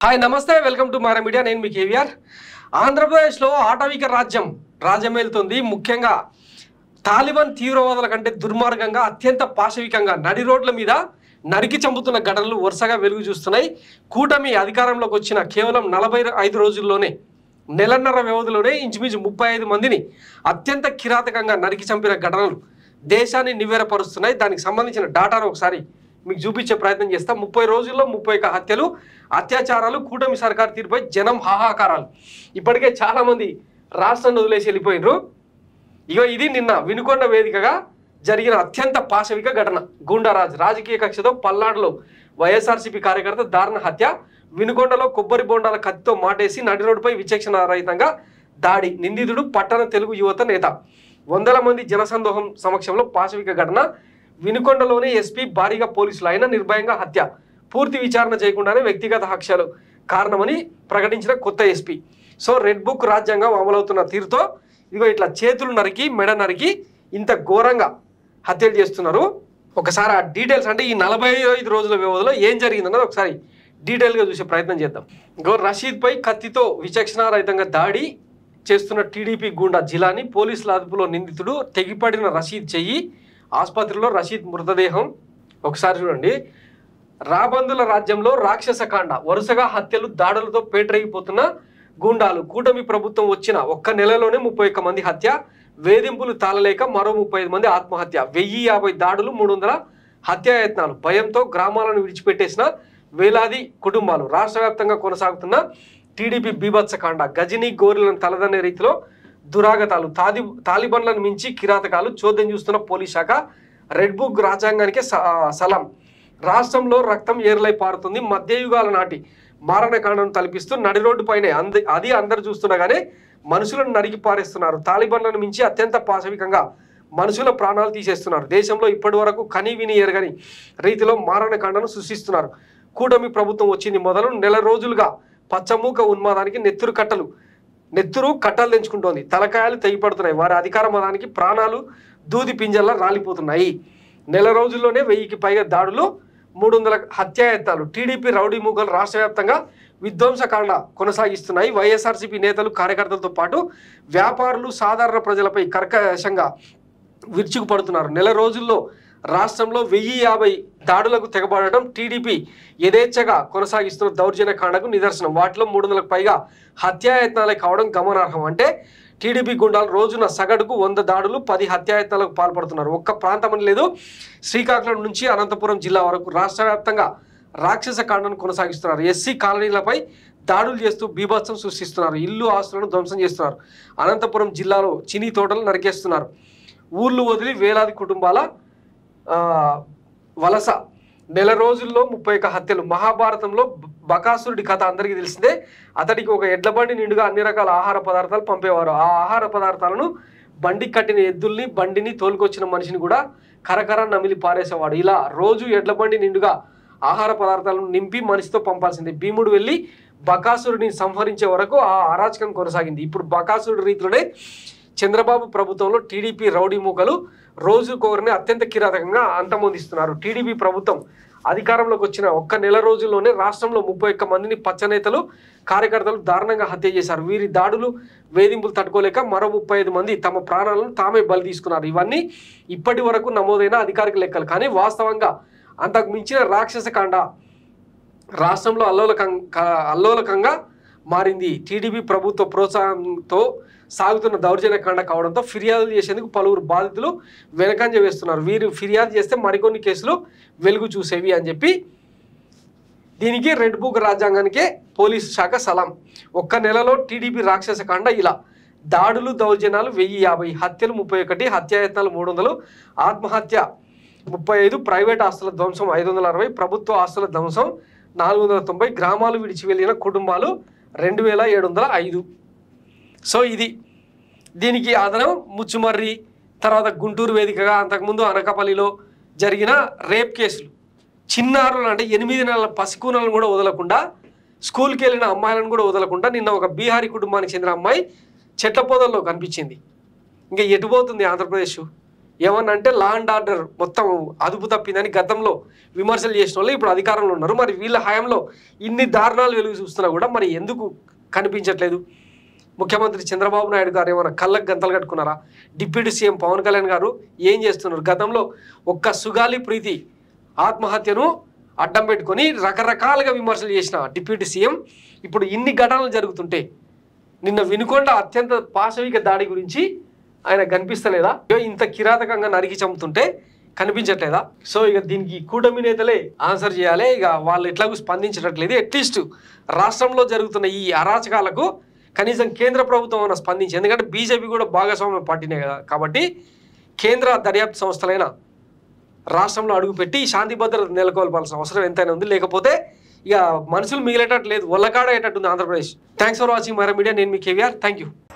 hi నమస్తే welcome to Mara media నేను మీ కేవీఆర్ ఆంధ్రప్రదేశ్లో ఆటవిక రాజ్యం రాజ్యమేలుతుంది ముఖ్యంగా తాలిబాన్ తీవ్రవాదుల కంటే దుర్మార్గంగా అత్యంత పాశవికంగా నడి రోడ్ల మీద నరికి చంపుతున్న ఘటనలు వరుసగా వెలుగు చూస్తున్నాయి కూటమి అధికారంలోకి వచ్చిన కేవలం నలభై ఐదు రోజుల్లోనే నెలన్నర వ్యవధిలోనే ఇంచుమించు ముప్పై ఐదు మందిని అత్యంత కిరాతకంగా నరికి చంపిన ఘటనలు దేశాన్ని నివ్వెరపరుస్తున్నాయి దానికి సంబంధించిన డాటాను ఒకసారి మీకు చూపించే ప్రయత్నం చేస్తా ముప్పై రోజుల్లో ముప్పై ఒక హత్యలు అత్యాచారాలు కూటమి సర్కార్ తీరుపై జనం హాహాకారాలు ఇప్పటికే చాలామంది రాష్ట్రాన్ని వదిలేసి వెళ్ళిపోయినరు ఇగో ఇది నిన్న వినుకొండ వేదికగా జరిగిన అత్యంత పాశవిక ఘటన గూండారాజ్ రాజకీయ కక్షతో పల్నాడులో వైఎస్ఆర్సీపీ కార్యకర్త దారుణ హత్య వినుకొండలో కొబ్బరి బొండాల కత్తితో మాటేసి నడి రోడ్డుపై విచక్షణ రహితంగా దాడి నిందితుడు పట్టణ తెలుగు యువత నేత వందల మంది జనసందోహం సమక్షంలో పాశవిక ఘటన వినుకొండలోనే ఎస్పీ భారీగా పోలీసులు అయినా నిర్భయంగా హత్య పూర్తి విచారణ చేయకుండానే వ్యక్తిగత హత్యలు కారణమని ప్రకటించిన కొత్త ఎస్పీ సో రెడ్ బుక్ రాజ్యాంగం అమలవుతున్న తీరుతో ఇదిగో ఇట్లా చేతులు నరికి మెడ నరికి ఇంత ఘోరంగా హత్యలు చేస్తున్నారు ఒకసారి ఆ డీటెయిల్స్ అంటే ఈ నలభై ఐదు రోజుల వ్యవధిలో ఏం జరిగిందన్నది ఒకసారి డీటెయిల్గా చూసే ప్రయత్నం చేద్దాం ఇంకో రషీద్పై కత్తితో విచక్షణారహితంగా దాడి చేస్తున్న టీడీపీ గూండా జిలాని పోలీసుల అదుపులో నిందితుడు తెగిపడిన రషీద్ చెయ్యి ఆసుపత్రిలో రషీద్ మృతదేహం ఒకసారి చూడండి రాబందుల రాజ్యంలో రాక్షస కాండ వరుసగా హత్యలు దాడులతో పేటరేగిపోతున్న గూండాలు కూటమి ప్రభుత్వం వచ్చిన ఒక్క నెలలోనే ముప్పై ఒక్క మంది హత్య వేధింపులు తాళలేక మరో ముప్పై ఐదు మంది ఆత్మహత్య వెయ్యి యాభై దాడులు మూడు వందల హత్యాయత్నాలు భయంతో గ్రామాలను విడిచిపెట్టేసిన వేలాది కుటుంబాలు రాష్ట్ర వ్యాప్తంగా కొనసాగుతున్న టీడీపీ బీభత్సకాండ గజనీ గోరిలను తలదన్నే రీతిలో దురాగతాలు తాది తాలిబన్లను మించి కిరాతకాలు చోద్యం చూస్తున్న పోలీస్ శాఖ రెడ్ బుక్ రాజ్యాంగానికే స- సలాం రాష్ట్రంలో రక్తం ఏర్లై పారుతుంది మధ్యయుగాల నాటి మారణకాండను తలపిస్తూ నడి రోడ్డు పైనే అంది అది అందరు చూస్తుండగానే మనుషులను నరికి పారేస్తున్నారు తాలిబన్లను మించి అత్యంత పాశవికంగా మనుషుల ప్రాణాలు తీసేస్తున్నారు దేశంలో ఇప్పటి వరకు కని విని ఎరగని రీతిలో మారణకాండను సృష్టిస్తున్నారు కూటమి ప్రభుత్వం వచ్చింది మొదలు నెల రోజులుగా పచ్చమూక ఉన్మాదానికి నెత్తురు కట్టలు నెత్తురు కట్టలు తెంచుకుంటోంది తలకాయలు తెగిపడుతున్నాయి వారి అధికార మదానికి ప్రాణాలు దూది పింజల్లా రాలిపోతున్నాయి నెల రోజుల్లోనే వెయ్యికి పైగా దాడులు మూడు వందల హత్యాయత్నాలు టీడీపీ రౌడీ మూకలు రాష్ట్ర వ్యాప్తంగా విధ్వంసకాండ కొనసాగిస్తున్నాయి వైఎస్ఆర్సీపీ నేతలు కార్యకర్తలతో పాటు వ్యాపారులు సాధారణ ప్రజలపై కర్కశంగా విరుచుకుపడుతున్నారు నెల రోజుల్లో రాష్ట్రంలో వెయ్యి యాభై దాడులకు తెగబడటం టీడీపీ యథేచ్ఛగా కొనసాగిస్తున్న దౌర్జన్య కాండకు నిదర్శనం వాటిలో మూడు వందలకు పైగా హత్యాయత్నాలే కావడం గమనార్హం అంటే టీడీపీ గుండాలు రోజున సగటుకు వంద దాడులు పది హత్యాయత్నాలకు పాల్పడుతున్నారు ఒక్క ప్రాంతం అని లేదు శ్రీకాకుళం నుంచి అనంతపురం జిల్లా వరకు రాష్ట్ర వ్యాప్తంగా రాక్షస కాండను కొనసాగిస్తున్నారు ఎస్సీ కాలనీలపై దాడులు చేస్తూ బీభత్సం సృష్టిస్తున్నారు ఇల్లు ఆస్తులను ధ్వంసం చేస్తున్నారు అనంతపురం జిల్లాలో చినీ తోటలు నరికేస్తున్నారు ఊర్లు వదిలి వేలాది కుటుంబాల ఆ, వలస నెల రోజుల్లో ముప్పై ఒక్క హత్యలు మహాభారతంలో బ- బకాసురుడి కథ అందరికీ తెలిసిందే అతడికి ఒక ఎడ్ల బండి నిండుగా అన్ని రకాల ఆహార పదార్థాలు పంపేవారు ఆ ఆహార పదార్థాలను బండి కట్టిన ఎద్దుల్ని బండిని తోలుకొచ్చిన మనిషిని కూడా కరకర నమిలి పారేసేవాడు ఇలా రోజు ఎడ్ల బండి నిండుగా ఆహార పదార్థాలను నింపి మనిషితో పంపాల్సిందే భీముడు వెళ్ళి బకాసురుడిని సంహరించే వరకు ఆ అరాచకం కొనసాగింది ఇప్పుడు బకాసురుడి రీతిలోనే చంద్రబాబు ప్రభుత్వంలో టీడీపీ రౌడీ మూకలు రోజుకొకరిని అత్యంత కిరాతకంగా అంతమొందిస్తున్నారు టీడీపీ ప్రభుత్వం అధికారంలోకి వచ్చిన ఒక్క నెల రోజుల్లోనే రాష్ట్రంలో ముప్పై ఒక్క మందిని పచ్చనేతలు కార్యకర్తలు దారుణంగా హత్య చేశారు వీరి దాడులు వేధింపులు తట్టుకోలేక మరో ముప్పై ఐదు మంది తమ ప్రాణాలను తామే బలి తీసుకున్నారు ఇవన్నీ ఇప్పటి వరకు నమోదైన అధికారిక లెక్కలు కానీ వాస్తవంగా అంతకు మించిన రాక్షస కాండ రాష్ట్రంలో అల్లోలకం క- అల్లోలకంగా మారింది టీడీపీ ప్రభుత్వ ప్రోత్సాహంతో సాగుతున్న దౌర్జన్య కాండ కావడంతో ఫిర్యాదులు చేసేందుకు పలువురు బాధితులు వెనకంజ వేస్తున్నారు వీరు ఫిర్యాదు చేస్తే మరికొన్ని కేసులు వెలుగు చూసేవి అని చెప్పి దీనికి రెడ్ బుక్ రాజ్యాంగానికే పోలీసు శాఖ సలాం ఒక్క నెలలో టీడీపీ రాక్షస కాండ ఇలా దాడులు దౌర్జన్యాలు వెయ్యి యాభై హత్యలు ముప్పై ఒకటి హత్యాయత్నాలు మూడు వందలు ఆత్మహత్య ముప్పై ఐదు ప్రైవేట్ ఆస్తుల ధ్వంసం ఐదు వందల అరవై ప్రభుత్వ ఆస్తుల ధ్వంసం నాలుగు వందల తొంభై గ్రామాలు విడిచి వెళ్ళిన కుటుంబాలు రెండు వేల ఏడు వందల ఐదు సో ఇది దీనికి అదనం ముచ్చుమర్రి తర్వాత గుంటూరు వేదికగా అంతకుముందు అనకాపల్లిలో జరిగిన రేప్ కేసులు చిన్నారులు అంటే ఎనిమిది నెలల పసికూనలను కూడా వదలకుండా స్కూల్కి వెళ్ళిన అమ్మాయిలను కూడా వదలకుండా నిన్న ఒక బీహారీ కుటుంబానికి చెందిన అమ్మాయి చెట్ల పొదల్లో కనిపించింది ఇంకా ఎటు పోతుంది ఆంధ్రప్రదేశ్ ఏమన్నా లా అండ్ ఆర్డర్ మొత్తం అదుపు తప్పిందని గతంలో విమర్శలు చేసిన వాళ్ళు ఇప్పుడు అధికారంలో ఉన్నారు మరి వీళ్ళ హయాంలో ఇన్ని దారుణాలు వెలుగు చూస్తున్నా కూడా మరి ఎందుకు కనిపించట్లేదు ముఖ్యమంత్రి చంద్రబాబు నాయుడు గారు ఏమైనా కళ్ళకు గంతలు కట్టుకున్నారా డిప్యూటీ సీఎం పవన్ కళ్యాణ్ గారు ఏం చేస్తున్నారు గతంలో ఒక్క సుగాలి ప్రీతి ఆత్మహత్యను అడ్డం పెట్టుకొని రకరకాలుగా విమర్శలు చేసిన డిప్యూటీ సీఎం ఇప్పుడు ఇన్ని ఘటనలు జరుగుతుంటే నిన్న వినుకొండ అత్యంత పాశవిక దాడి గురించి ఆయన కనిపిస్తలేదా ఇగో ఇంత కిరాతకంగా నరికి చంపుతుంటే కనిపించట్లేదా సో ఇక దీనికి కూటమి నేతలే ఆన్సర్ చేయాలి ఇక వాళ్ళు ఎట్లాగూ స్పందించట్లేదు అట్లీస్ట్ రాష్ట్రంలో జరుగుతున్న ఈ అరాచకాలకు కనీసం కేంద్ర ప్రభుత్వం అన్న స్పందించి ఎందుకంటే బీజేపీ కూడా భాగస్వామ్యం పార్టీనే కదా కాబట్టి కేంద్ర దర్యాప్తు సంస్థలైన రాష్ట్రంలో అడుగుపెట్టి శాంతి భద్రత నెలకొల్పాల్సిన అవసరం ఎంతైనా ఉంది లేకపోతే ఇక మనుషులు మిగిలేటట్టు లేదు ఒళ్ళకాడేటట్టు ఉంది ఆంధ్రప్రదేశ్ థ్యాంక్స్ ఫర్ వాచింగ్ మరో మీడియా నేను మీ కేవీఆర్ థ్యాంక్ యూ